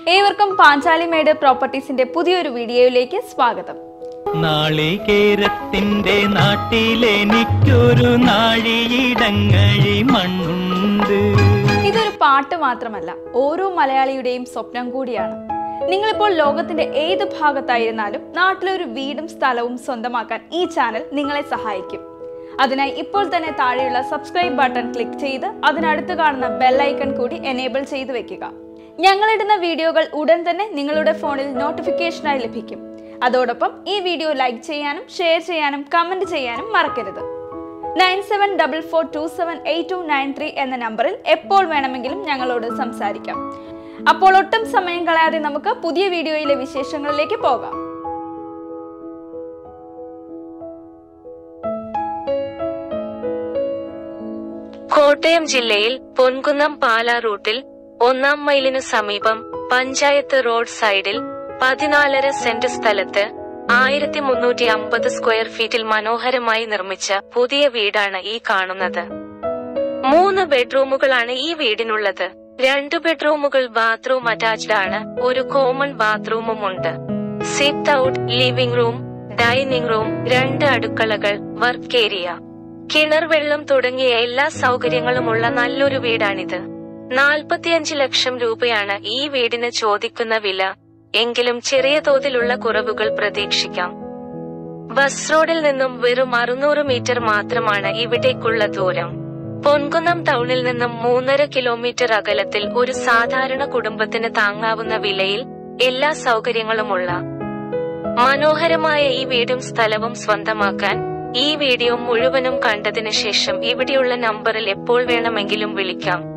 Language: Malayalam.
ഏവർക്കും പാഞ്ചാലിമേട് പ്രോപ്പർട്ടീസിന്റെ പുതിയൊരു വീഡിയോയിലേക്ക് സ്വാഗതം നാളികേരത്തിന്റെ നാട്ടിലെനിക്കൊരു നാഴിയിടങ്ങഴി മണ്ണുണ്ട് ഇതൊരു പാട്ട് മാത്രമല്ല ഓരോ മലയാളിയുടെയും സ്വപ്നം കൂടിയാണ് നിങ്ങളിപ്പോൾ ലോകത്തിന്റെ ഏത് ഭാഗത്തായിരുന്നാലും നാട്ടിലൊരു വീടും സ്ഥലവും സ്വന്തമാക്കാൻ ഈ ചാനൽ നിങ്ങളെ സഹായിക്കും അതിനായി ഇപ്പോൾ തന്നെ താഴെയുള്ള സബ്സ്ക്രൈബ് ബട്ടൺ ക്ലിക്ക് ചെയ്ത് അതിനടുത്ത് കാണുന്ന ബെല്ലൈക്കൺ കൂടി എനേബിൾ ചെയ്ത് വെക്കുക ഞങ്ങളിടുന്ന വീഡിയോകൾ ഉടൻ തന്നെ നിങ്ങളുടെ ഫോണിൽ നോട്ടിഫിക്കേഷനായി ലഭിക്കും അതോടൊപ്പം ഈ വീഡിയോ ലൈക്ക് ചെയ്യാനും ഷെയർ ചെയ്യാനും കമന്റ് ചെയ്യാനും മറക്കരുത് nine seven double four two seven eight two nine three എന്ന നമ്പറിൽ എപ്പോൾ വേണമെങ്കിലും ഞങ്ങളോട് സംസാരിക്കാം അപ്പോൾ ഒട്ടും സമയം കളയാതെ നമുക്ക് പുതിയ വീഡിയോയിലെ വിശേഷങ്ങളിലേക്ക് പോകാം കോട്ടയം ജില്ലയിൽ പൊൻകുന്നം പാല റൂട്ടിൽ ഒന്നാം മൈലിനു സമീപം പഞ്ചായത്ത് റോഡ് സൈഡിൽ പതിനാലര സെന്റ് സ്ഥലത്ത് ആയിരത്തി മുന്നൂറ്റി അമ്പത് സ്ക്വയർ ഫീറ്റിൽ മനോഹരമായി നിർമ്മിച്ച പുതിയ വീടാണ് ഈ കാണുന്നത് മൂന്ന് ബെഡ്റൂമുകളാണ് ഈ വീടിനുള്ളത് രണ്ട് ബെഡ്റൂമുകൾ ബാത്റൂം അറ്റാച്ച്ഡ് ആണ് ഒരു കോമൺ ബാത്റൂമും ഉണ്ട് sit out living room dining room രണ്ട് അടുക്കളകൾ വർക്ക് ഏരിയ കിണർ വെള്ളം തുടങ്ങിയ എല്ലാ സൗകര്യങ്ങളുമുള്ള നല്ലൊരു വീടാണിത് നാൽപ്പത്തിയഞ്ച് ലക്ഷം രൂപയാണ് ഈ വീടിന് ചോദിക്കുന്ന വില എങ്കിലും ചെറിയ തോതിലുള്ള കുറവുകൾ പ്രതീക്ഷിക്കാം ബസ് റോഡിൽ നിന്നും വെറും അറുന്നൂറ് മീറ്റർ മാത്രമാണ് ഇവിടേക്കുള്ള ദൂരം പൊൻകുന്നം ടൗണിൽ നിന്നും മൂന്നര കിലോമീറ്റർ അകലത്തിൽ ഒരു സാധാരണ കുടുംബത്തിന് താങ്ങാവുന്ന വിലയിൽ എല്ലാ സൗകര്യങ്ങളുമുള്ള മനോഹരമായ ഈ വീടും സ്ഥലവും സ്വന്തമാക്കാൻ ഈ വീഡിയോ മുഴുവനും കണ്ടതിന് ശേഷം ഇവിടെയുള്ള നമ്പറിൽ എപ്പോൾ വേണമെങ്കിലും വിളിക്കാം